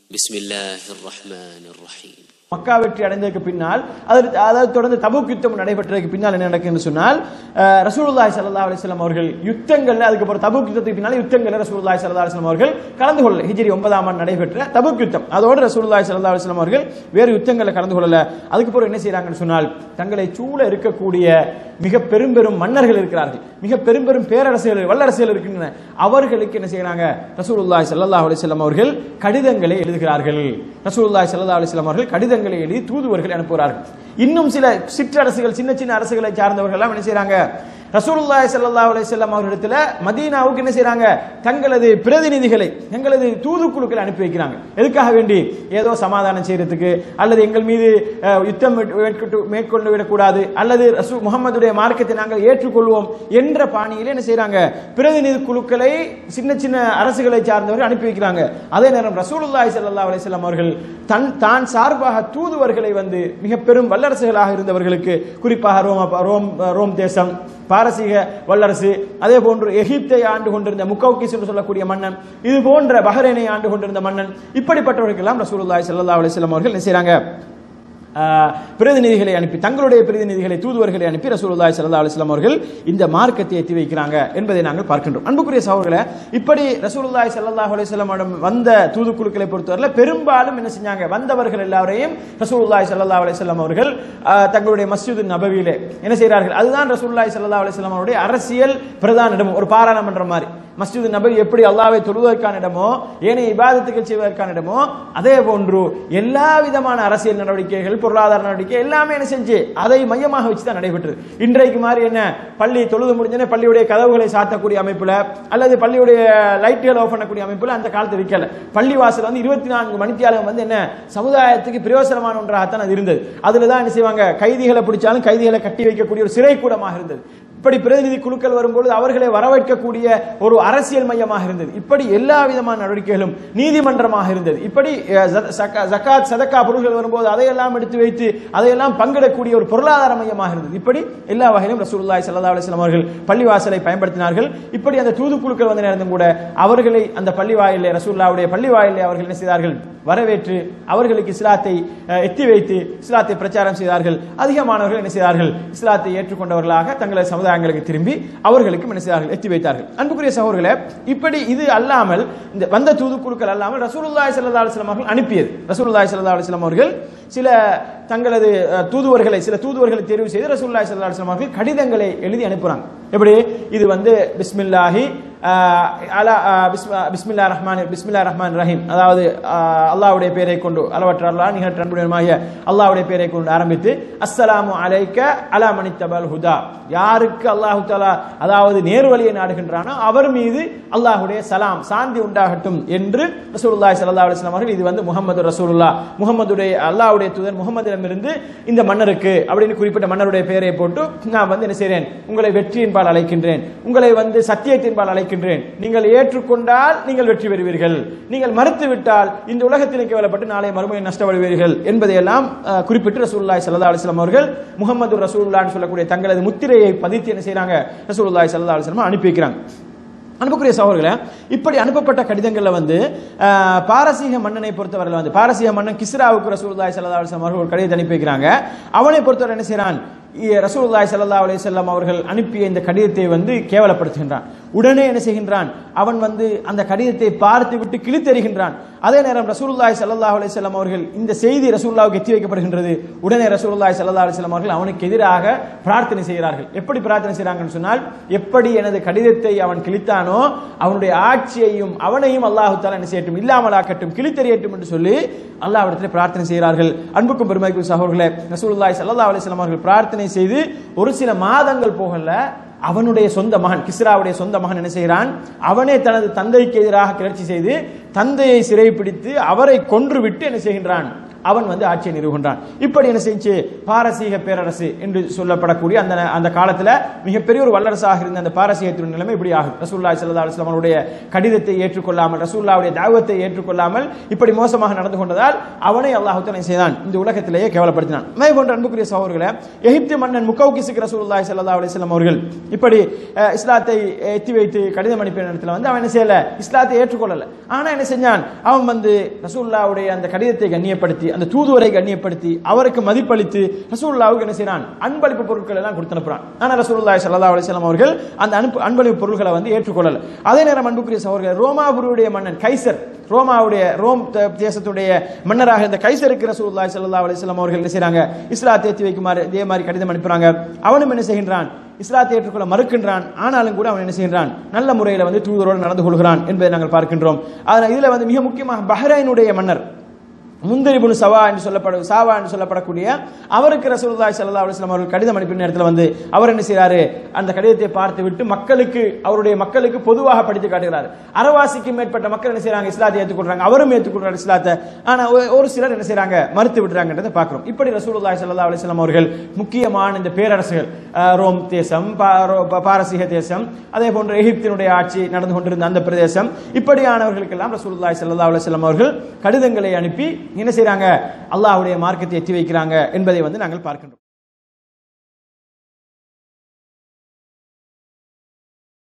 بسم الله الرحمن الرحيم மக்கா வெற்றி அடைந்ததுக்கு பின்னால் அதற்கு அதாவது தொடர்ந்து தபுக் யுத்தம் நடைபெற்றதுக்கு பின்னால் என்ன நடக்குதுன்னு சொன்னால் அஹ், ரசூலுல்லாஹி ஸல்லல்லாஹு அலைஹி வஸல்லம் அவர்கள் யுத்தங்கள்ல அதுக்கப்புறம் தபுக் யுத்தத்துக்கு பின்னால் யுத்தங்கள்ல ரசூலுல்லாஹி ஸல்லல்லாஹு அலைஹி வஸல்லம் அவர்கள் கலந்து கொள்ளல ஹிஜ்ரி ஒன்பதாம் ஆண்டு நடைபெற்ற தபுக் யுத்தம் அதோடு ரசூலுல்லாஹி ஸல்லல்லாஹு அலைஹி வஸல்லம் அவர்கள் வேறு யுத்தங்களில் கலந்து கொள்ளல அதுக்கப்புறம் என்ன செய்றாங்கன்னு சொன்னால் தங்களை சூழ இருக்கக்கூடிய மிக பெரும் பெரும் மன்னர்கள் இருக்கிறார்கள் மிக பெரும் பெரும் பேரரசுகள் வல்லரசுகள் இருக்கின்றன அவர்களுக்கு என்ன செய்றாங்க ரசூலுல்லாஹி ஸல்லல்லாஹு அலைஹி வஸல்லம் அவர்கள் கடிதங்களை எழுதுகிறார்கள் ரசூலுல்லாஹி ஸல்லல்லாஹு அலைஹி வஸல்லம் அவர்கள் கடிதங்களை எழுதி தூதுவர்களை அனுப்புகிறார்கள் இன்னும் சில சிற்றரசுகள் சின்ன சின்ன அரசுகளை சார்ந்தவர்கள் எல்லாம் என்ன செய்றாங்க ரசூலுல்லாஹி ஸல்லல்லாஹு அலைஹி வஸல்லம் அவர்களிடத்துல மதீனாவுக்கு என்ன செய்றாங்க தங்களது பிரதிநிதிகளை தங்களது தூதுக்குழுக்களை அனுப்பி வைக்கிறாங்க எதுக்காக வேண்டி ஏதோ சமாதானம் செய்யறதுக்கு அல்லது எங்கள் மீது அஹ், யுத்தம் மேற்கொண்டு- மேற்கொண்டு விடக்கூடாது அல்லது ரசூ முகமதுடைய மார்க்கத்தை நாங்கள் ஏற்றுக்கொள்வோம் என்ற பாணியிலே என்ன செய்றாங்க பிரதிநிதி குழுக்களை சின்ன சின்ன அரசுகளை சார்ந்தவர்கள் அனுப்பி வைக்கிறாங்க அதே நேரம் ரசூலுல்லாஹி ஸல்லல்லாஹு அலைஹி வஸல்லம் அவர்கள் தன் தான் சார்பாக தூதுவர்களை வந்து மிக பெரும் வல்லரசுகளாக இருந்தவர்களுக்கு குறிப்பாக ரோம் ரோம் ரோம் தேசம் பாரசீக வல்லரசு அதே போன்று எகிப்தை ஆண்டு கொண்டிருந்த முக்கௌகிஸ் என்று சொல்லக்கூடிய மன்னன் இது போன்ற பஹ்ரைனை ஆண்டு கொண்டிருந்த மன்னன் இப்படிப்பட்டவர்களுக்கெல்லாம் ரசூலுல்லாஹி ஸல்லல்லாஹு அலைஹி வஸல்லம் அவர்கள் என்ன செய்றாங்க ஆஹ், பிரதிநிதிகளை அனுப்பி தங்களுடைய பிரதிநிதிகளை தூதுவர்களை அனுப்பி ரசூலுல்லாஹி ஸல்லல்லாஹு அலைஹி வஸல்லம் அவர்கள் இந்த மார்க்கத்தை எத்தி வைக்கிறாங்க என்பதை நாங்கள் பார்க்கின்றோம் அன்புக்குரிய சகோதரர்களே இப்படி ரசூலுல்லாஹி ஸல்லல்லாஹு அலைஹி வஸல்லம் வந்த தூதுக்குழுக்களை பொறுத்தவரையில் பெரும்பாலும் என்ன செஞ்சாங்க வந்தவர்கள் எல்லாரையும் ரசூலுல்லாஹி ஸல்லல்லாஹு அலைஹி வஸல்லம் அவர்கள் ஆஹ், தங்களுடைய மஸ்ஜிது நபவியிலே என்ன செய்கிறார்கள் அதுதான் ரசூலுல்லாஹி ஸல்லல்லாஹு அலைஹி வஸல்லம் அவருடைய அரசியல் பிரதான இடம் ஒரு பாராளுமன்றம் மாதிரி மஸ்ஜிது நபவி எப்படி அல்லாஹ்வை தொழுவதற்கான இடமோ ஏனைய இபாதத்துகள் செய்வதற்கான இடமோ அதே போன்று எல்லா விதமான அரசியல் நடவடிக்கைகள் பொருளாதார நடவடிக்கை எல்லாமே என்ன செஞ்சு அதை மையமாக வச்சு தான் நடைபெற்றது இன்றைக்கு மாதிரி என்ன பள்ளி தொழுது முடிஞ்சனே பள்ளியுடைய கதவுகளை சாத்தக்கூடிய அமைப்புல அல்லது பள்ளியுடைய லைட்டுகளை ஆஃப் பண்ணக்கூடிய அமைப்புல அந்த காலத்து வைக்கல பள்ளி வாசல் வந்து இருபத்தி நான்கு மணித்தியாலம் வந்து என்ன சமுதாயத்துக்கு பிரயோசனமான ஒன்றாகத்தான் அது இருந்தது அதுல தான் என்ன செய்வாங்க கைதிகளை பிடிச்சாலும் கைதிகளை கட்டி வைக்கக்கூடிய ஒரு சிறை கூடமாக இருந்தது இப்படி பிரதிநிதி குழுக்கள் வரும்பொழுது அவர்களை வரவேற்கக்கூடிய ஒரு அரசியல் மையமாக இருந்தது இப்படி எல்லா விதமான நடவடிக்கைகளும் நீதிமன்றமாக இருந்தது இப்படி அஹ், ஜ- சக்கா- ஜக்காத் சதக்கா பொருள்கள் வரும்போது அதையெல்லாம் எடுத்து வைத்து அதையெல்லாம் பங்கிடக்கூடிய ஒரு பொருளாதார மையமாக இருந்தது இப்படி எல்லா வகையிலும் ரசூலுல்லாஹி ஸல்லல்லாஹு அலைஹி வஸல்லம் அவர்கள் பள்ளிவாசலை பயன்படுத்தினார்கள் இப்படி அந்த தூதுக்குழுக்கள் வந்த நேரத்தும் கூட அவர்களை அந்த பள்ளி வாயிலே ரசூலுல்லாவுடைய பள்ளி வாயிலே அவர்கள் என்ன செய்தார்கள் வரவேற்று அவர்களுக்கு இஸ்லாத்தை அஹ், எத்தி வைத்து இஸ்லாத்தை பிரச்சாரம் செய்தார்கள் அதிகமானவர்கள் என்ன செய்தார்கள் இஸ்லாத்தை ஏற்றுக்கொண்டவர்களாக தங்களது சமுதாயங்களுக்கு திரும்பி அவர்களுக்கும் என்ன செய்தார்கள் எத்தி வைத்தார்கள் அன்புக்குரிய சகோதரர்களே இப்படி இது அல்லாமல் இந்த வந்த தூதுக்குழுக்கள் அல்லாமல் ரசூலுல்லாஹி ஸல்லல்லாஹு அலைஹி வஸல்லம் அவர்கள் அனுப்பியது ரசூலுல்லாஹி ஸல்லல்லாஹு அலைஹி வஸல்லம் அவர்கள் சில தங்களது அஹ், தூதுவர்களை சில தூதுவர்களை தேர்வு செய்து ரசூலுல்லாஹி ஸல்லல்லாஹு அலைஹி வஸல்லம் அவர்கள் கடிதங்களை எழுதி அனுப்புறாங்க எப்படி இது வந்து பிஸ்மில்லாஹி ஆஹ், அலா ஆஹ், பிஸ்ம- பிஸ்மில்லா ரஹ்மான் பிஸ்மில்லா ரஹ்மான் ரஹீம் அதாவது ஆஹ், அல்லாஹ்வுடைய பெயரை கொண்டு அளவற்ற அல்லாஹ் நிகழ்ற்ற அன்புடையமாகிய அல்லாஹ்வுடைய பெயரை கொண்டு ஆரம்பித்து அஸ்ஸலாமு அலைக்க அலா மனித்தபல் ஹுதா யாருக்கு அல்லாஹு தஆலா அதாவது நேர்வழியை நாடுகின்றானோ அவர் மீது அல்லாஹ்வுடைய சலாம் சாந்தி உண்டாகட்டும் என்று ரசூலுல்லாஹி ஸல்லல்லாஹு அலைஹி வஸல்லம் அவர்கள் இது வந்து முஹம்மது ரசூலுல்லாஹ் முஹம்மதுடைய அல்லாஹ்வுடைய தூதர் முகமதிடமிருந்து இந்த மன்னருக்கு அப்படின்னு குறிப்பிட்ட மன்னருடைய பெயரை போட்டு நான் வந்து என்ன செய்றேன் உங்களை வெற்றியின்பால் அழைக்கின்றேன் உங்களை வந்து சத்தியத்தின்பால் அழைக்கின்றேன் நீங்கள் ஏற்றுக்கொண்டால் நீங்கள் வெற்றி பெறுவீர்கள் நீங்கள் மறுத்து விட்டால் இந்த உலகத்தில் கேவலப்பட்டு நாளை மறுமையை நஷ்டப்படுவீர்கள் என்பதையெல்லாம் அஹ், குறிப்பிட்டு ரசூலுல்லாஹி ஸல்லல்லாஹு அலைஹி வஸல்லம் அவர்கள் முகமது ரசூலுல்லாஹ்னு சொல்லக்கூடிய தங்களது முத்திரையை பதித்து என்ன செய்றாங்க ரசூலுல்லாஹி ஸல்லல்லாஹு அலைஹி வஸல்லம் அனுப்பி வைக்கிறாங்க அனுப்பக்கூடிய சகோதரர்களே இப்படி அனுப்பப்பட்ட கடிதங்கள்ல வந்து அஹ், பாரசீக மன்னனை பொறுத்தவரையில் வந்து பாரசீக மன்னன் கிஸ்ராவுக்கு ரசூலுல்லாஹி ஸல்லல்லாஹு அலைஹி வஸல்லம் அவர்கள் ஒரு கடிதத்தை அனுப்பி வைக்கிறாங்க அவனை பொறுத்தவரை என்ன செய்றான் இ- ரசூலுல்லாஹி ஸல்லல்லாஹு அலைஹி வஸல்லம் அவர்கள் அனுப்பிய இந்த கடிதத்தை வந்து கேவலப்படுத்துகின்றான் உடனே என்ன செய்கின்றான் அவன் வந்து அந்த கடிதத்தை பார்த்து விட்டு கிழித்தெறிகின்றான் அதே நேரம் ரசூலுல்லாஹி ஸல்லல்லாஹு அலைஹி வஸல்லம் அவர்கள் இந்த செய்தி ரசூலுல்லாஹ்வுக்கு எத்தி வைக்கப்படுகின்றது உடனே ரசூலுல்லாஹி ஸல்லல்லாஹு அலைஹி வஸல்லம் அவர்கள் அவனுக்கு எதிராக பிரார்த்தனை செய்கிறார்கள் எப்படி பிரார்த்தனை செய்றாங்கன்னு சொன்னால் எப்படி எனது கடிதத்தை அவன் கிழித்தானோ அவனுடைய ஆட்சியையும் அவனையும் அல்லாஹு தஆலா என்ன செய்யட்டும் இல்லாமலாக்கட்டும் கிழித்தெறியட்டும் என்று சொல்லி அல்லாஹ்விடத்தில் பிரார்த்தனை செய்கிறார்கள் அன்புக்கும் பெருமைக்கும் சகோதரர்களே ரசூலுல்லாஹி ஸல்லல்லாஹு அலைஹி வஸல்லம் அவர்கள் பிரார்த்தனை செய்து ஒரு சில மாதங்கள் போகல அவனுடைய சொந்த மகன் கிஸ்ராவுடைய சொந்த மகன் என்ன செய்கிறான் அவனே தனது தந்தைக்கு எதிராக கிளர்ச்சி செய்து தந்தையை சிறைப்பிடித்து அவரை கொன்று விட்டு என்ன செய்கின்றான் அவன் வந்து ஆட்சியை நிறுவுகின்றான் இப்படி என்ன செஞ்சு பாரசீக பேரரசு என்று சொல்லப்படக்கூடிய அந்த அந்த காலத்துல மிகப்பெரிய ஒரு வல்லரசாக இருந்த அந்த பாரசீகத்தின் நிலைமை இப்படி ஆகும் ரசூல்லா சல்லா அலுவலாம் அவருடைய கடிதத்தை ஏற்றுக்கொள்ளாமல் ரசூல்லாவுடைய தாவத்தை ஏற்றுக்கொள்ளாமல் இப்படி மோசமாக நடந்து கொண்டதால் அவனை அல்லாஹு தஆலா என்ன செய்தான் இந்த உலகத்திலேயே கேவலப்படுத்தினான் அதே போன்ற அன்புக்குரிய சகோதரர்களே எகிப்து மன்னன் முக்கௌகிசுக்கு ரசூலுல்லாஹி ஸல்லல்லாஹு அலைஹி வஸல்லம் அவர்கள் இப்படி அஹ், இஸ்லாத்தை எத்தி வைத்து கடிதம் அனுப்பிய நேரத்தில் வந்து அவன் என்ன செய்யல இஸ்லாத்தை ஏற்றுக்கொள்ளல ஆனா என்ன செஞ்சான் அவன் வந்து ரசூலுல்லாவுடைய அந்த கடிதத்தை கண்ணியப்படுத்தி அந்த தூதுவரை கண்ணியப்படுத்தி அவருக்கு மதிப்பளித்து ரசூலுல்லாவுக்கு என்ன செய்யறான் அன்பளிப்பு பொருட்கள் எல்லாம் கொடுத்து அனுப்புறான் ஆனா ரசூலுல்லாஹி ஸல்லல்லாஹு அலைஹி வஸல்லம் அவர்கள் அந்த அனுப்பு அன்பளிப்பு பொருட்களை வந்து ஏற்றுக்கொள்ளல அதே நேரம் அன்புக்குரிய சகோதரர்கள் ரோமாபுரியுடைய மன்னன் கைசர் ரோமாவுடைய ரோம் த- தேசத்துடைய மன்னராக இந்த கைசருக்கு ரசூலுல்லாஹி ஸல்லல்லாஹு அலைஹி வஸல்லம் அவர்கள் என்ன செய்றாங்க இஸ்லாத்தை ஏற்றி வைக்குமாறு இதே மாதிரி கடிதம் அனுப்புறாங்க அவனும் என்ன செய்கின்றான் இஸ்லாத்தை ஏற்றுக்கொள்ள மறுக்கின்றான் ஆனாலும் கூட அவன் என்ன செய்கின்றான் நல்ல முறையில் வந்து தூதரோடு நடந்து கொள்கிறான் என்பதை நாங்கள் பார்க்கின்றோம் அதனால் இதுல வந்து மிக முக்கியமாக பஹ்ரைனுடைய மன்னர் முந்தரிபுன் சவா என்று சொல்லப்பட சாவா என்று சொல்லப்படக்கூடிய அவருக்கு ரசூலுல்லாஹி ஸல்லல்லாஹு அலைஹி வஸல்லம் அவர்கள் கடிதம் அனுப்பின நேரத்தில் வந்து அவர் என்ன செய்றாரு அந்த கடிதத்தை பார்த்து விட்டு மக்களுக்கு அவருடைய மக்களுக்கு பொதுவாக படித்து காட்டுகிறார் அறவாசிக்கு மேற்பட்ட மக்கள் என்ன செய்றாங்க இஸ்லாத்தை ஏற்றுக்கொள்றாங்க அவரும் ஏற்றுக்கொள்றாரு இஸ்லாத்தை ஆனா ஒ- ஒரு சிலர் என்ன செய்றாங்க மறுத்து விடுறாங்கன்றதை பார்க்கிறோம் இப்படி ரசூலுல்லாஹி ஸல்லல்லாஹு அலைஹி வஸல்லம் அவர்கள் முக்கியமான இந்த பேரரசுகள் அஹ், ரோம் தேசம் பா- ரோ- பா- பாரசீக தேசம் அதே போன்ற எகிப்தினுடைய ஆட்சி நடந்து கொண்டிருந்த அந்த பிரதேசம் இப்படியானவர்களுக்கெல்லாம் ரசூலுல்லாஹி ஸல்லல்லாஹு அலைஹி வஸல்லம் அவர்கள் கடிதங்களை அனுப்பி என்ன செய்றாங்க அல்லாஹ்வுடைய மார்க்கத்தை எத்தி வைக்கிறாங்க என்பதை வந்து நாங்கள் பார்க்கின்றோம்